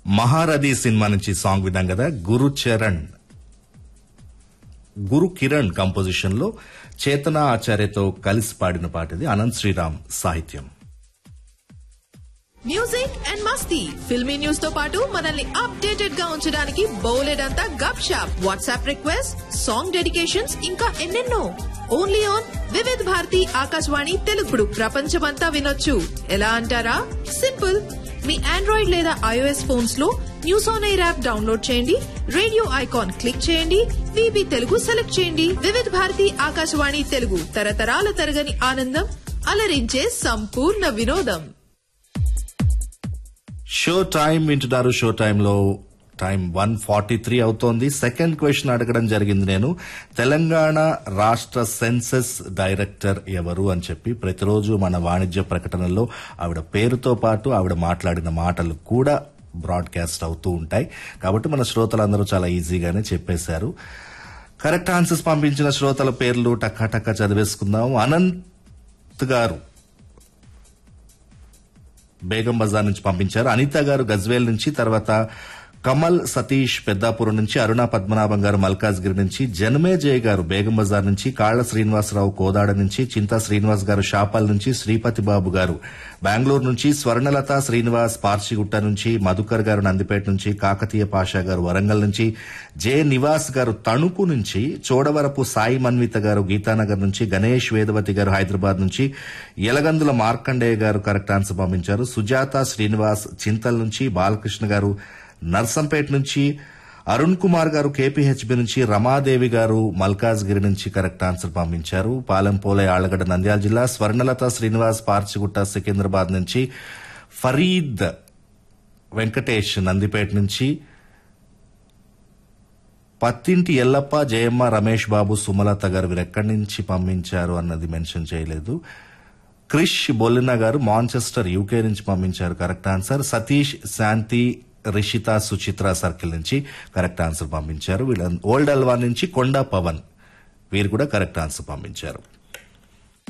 మహారథి cinema నుంచి song విన్నాం కదా గురు చరణ్ గురు కిరణ్ కంపోజిషన్ లో చేతన ఆచార్యతో కలిసి పాడిన పాట ఇది అనంత్ శ్రీరామ్ సాహిత్యం మ్యూజిక్ అండ్ మస్తీ ఫిల్మీ న్యూస్ తో పాటు మనల్ని అప్డేటెడ్ గా ఉంచడానికి బౌలెడ్ అంతా gupshup WhatsApp request song dedications ఇంకా ఎన్నెన్నో ఓన్లీ ఆన్ వివిధ్ భారతి ఆకాశవాణి తెలుగుడు ప్రపంచమంతా వినొచ్చు ఎలా అంటారా సింపుల్ మీ ఆండ్రాయిడ్ లేదా ఐఓఎస్ ఫోన్స్ లో news on air app download చేయండి రేడియో ఐకాన్ క్లిక్ చేయండి విబి తెలుగు సెలెక్ట్ చేయండి వివిధ భారతి ఆకాశవాణి తెలుగు తరతరాల తరగని ఆనందం అలరించే సంపూర్ణ వినోదం షో టైం వింటున్నారు షో టైంలో టైం వన్ ఫార్టీ త్రీ అవుతోంది సెకండ్ క్వశ్చన్ అడగడం జరిగింది నేను తెలంగాణ రాష్ట్ర సెన్సెస్ డైరెక్టర్ ఎవరు అని చెప్పి ప్రతిరోజు మన వాణిజ్య ప్రకటనలో ఆవిడ పేరుతో పాటు ఆవిడ మాట్లాడిన మాటలు కూడా బ్రాడ్కాస్ట్ అవుతూ ఉంటాయి కాబట్టి మన శ్రోతలందరూ చాలా ఈజీగానే చెప్పేశారు కరెక్ట్ ఆన్సర్స్ పంపించిన శ్రోతల పేర్లు టక్కా టక్కా చదివేసుకుందాం అనంత్ గారు బేగం బజార్ నుంచి పంపించారు అనిత గారు గజ్వేల్ నుంచి తర్వాత కమల్ సతీష్ పెద్దాపురం నుంచి అరుణ పద్మనాభం గారు మల్కాజ్గిరి నుంచి జనమేజయ్ గారు బేగం బజార్ నుంచి కాళ్ల శ్రీనివాసరావు కోదాడ నుంచి చింతా శ్రీనివాస్ గారు షాపల్ నుంచి శ్రీపతి బాబు గారు బెంగళూరు నుంచి స్వర్ణలత శ్రీనివాస్ పార్చిగుట్ట నుంచి మధుకర్ గారు నందిపేట నుంచి కాకతీయ పాషా గారు వరంగల్ నుంచి జె నివాస్ గారు తణుకు నుంచి చోడవరపు సాయి మన్విత గారు గీతానగర్ నుంచి గణేష్ వేదవతి గారు హైదరాబాద్ నుంచి ఎలగందుల మార్కండేయ గారు కరెక్ట్ ఆన్సర్ పంపించారు సుజాత శ్రీనివాస్ చింతల్ నుంచి బాలకృష్ణ గారు నర్సంపేట నుంచి అరుణ్ కుమార్ గారు కేపీహెచ్బి నుంచి రమాదేవి గారు మల్కాజ్గిరి నుంచి కరెక్ట్ ఆన్సర్ పంపించారు పాలెంపోలే ఆళ్లగడ్డ నంద్యాల జిల్లా స్వర్ణలత శ్రీనివాస్ పార్చిగుట్ట సికింద్రాబాద్ నుంచి ఫరీద్ వెంకటేష్ నందిపేట నుంచి పత్తింటి ఎల్లప్ప జయమ్మ రమేష్ బాబు సుమలత గారు వీరు ఎక్కడి నుంచి పంపించారు అన్నది మెన్షన్ చేయలేదు క్రిష్ బొల్లిన గారు మాంచెస్టర్ యూకే నుంచి పంపించారు correct answer Satish Shanti Rishita Suchitra circle నుంచి కరెక్ట్ ఆన్సర్ పంపించారు వీళ్ళ ఓల్డ్ అల్వా నుంచి కొండా పవన్ వీరు కూడా కరెక్ట్ ఆన్సర్ పంపించారు